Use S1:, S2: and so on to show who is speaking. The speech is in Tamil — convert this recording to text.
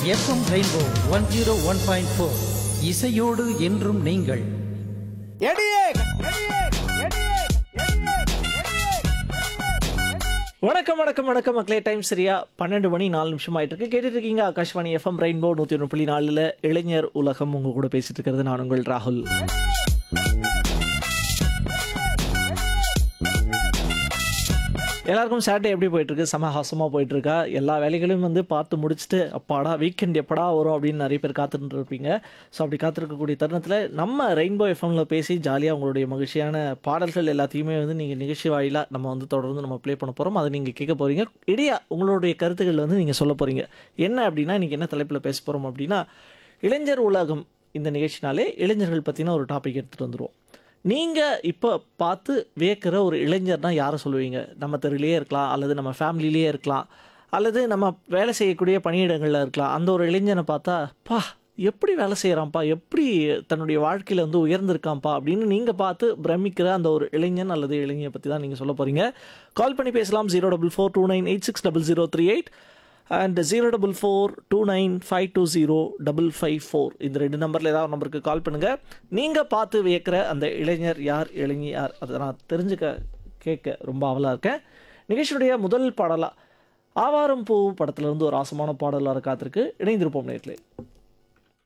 S1: FM Rainbow one zero one point four இசையோடு என்றும் நீங்கள்
S2: வணக்கம் வணக்கம் வணக்கம் மக்களே டைம் சரியா பன்னெண்டு மணி நாலு நிமிஷம் ஆயிட்டு இருக்கு கேட்டுட்டு இருக்கீங்க ஆகாஷ்வாணி எஃப்எம் ரெயின்போ நூற்றி ஒன்று புள்ளி நாலில் இளைஞர் உலகம் உங்க கூட பேசிட்டு இருக்கிறது நான் உங்கள் ராகுல் எல்லாருக்கும் சாட்டர்டே எப்படி போயிட்டு இருக்கு சமஹாசமாக போயிட்டு இருக்கா எல்லா வேலைகளையும் வந்து பார்த்து முடிச்சுட்டு அப்பாடா வீக்கெண்ட் எப்படா வரும் அப்படின்னு நிறைய பேர் காத்துட்டு இருப்பீங்க ஸோ அப்படி காத்திருக்கக்கூடிய தருணத்தில் நம்ம ரெயின்போ எஃப்எம்ல பேசி ஜாலியாக உங்களுடைய மகிழ்ச்சியான பாடல்கள் எல்லாத்தையுமே வந்து நீங்கள் நிகழ்ச்சி வாயிலாக நம்ம வந்து தொடர்ந்து நம்ம ப்ளே பண்ண போகிறோம் அதை நீங்கள் கேட்க போகிறீங்க இடையா உங்களுடைய கருத்துக்கள் வந்து நீங்கள் சொல்ல போகிறீங்க என்ன அப்படின்னா இன்றைக்கி என்ன தலைப்பில் பேச போகிறோம் அப்படின்னா இளைஞர் உலகம் இந்த நிகழ்ச்சினாலே இளைஞர்கள் பற்றின ஒரு டாபிக் எடுத்துகிட்டு வந்துருவோம் நீங்கள் இப்போ பார்த்து வியக்கிற ஒரு இளைஞர்னா யாரை சொல்லுவீங்க நம்ம தெருவிலேயே இருக்கலாம் அல்லது நம்ம ஃபேமிலிலேயே இருக்கலாம் அல்லது நம்ம வேலை செய்யக்கூடிய பணியிடங்களில் இருக்கலாம் அந்த ஒரு இளைஞனை பார்த்தா பா எப்படி வேலை செய்கிறான்ப்பா எப்படி தன்னுடைய வாழ்க்கையில் வந்து உயர்ந்திருக்கான்ப்பா அப்படின்னு நீங்கள் பார்த்து பிரமிக்கிற அந்த ஒரு இளைஞன் அல்லது இளைஞரை பற்றி தான் நீங்கள் சொல்ல போகிறீங்க கால் பண்ணி பேசலாம் zero double four two nine eight six double zero three eight and zero double four two nine five two zero double five four இந்த ரெண்டு நம்பரில் ஏதாவது ஒரு நம்பருக்கு கால் பண்ணுங்கள் நீங்கள் பார்த்து வியக்கிற அந்த இளைஞர் யார் இளைஞர் யார் அதை நான் தெரிஞ்சுக்க கேட்க ரொம்ப ஆவலாக இருக்கேன் நிகழ்ச்சியுடைய முதல் பாடலாக ஆவாரம் பூ படத்துல இருந்து ஒரு ஆசமான பாடலாக காத்திருக்கு இணைந்திருப்போம் நேர்களே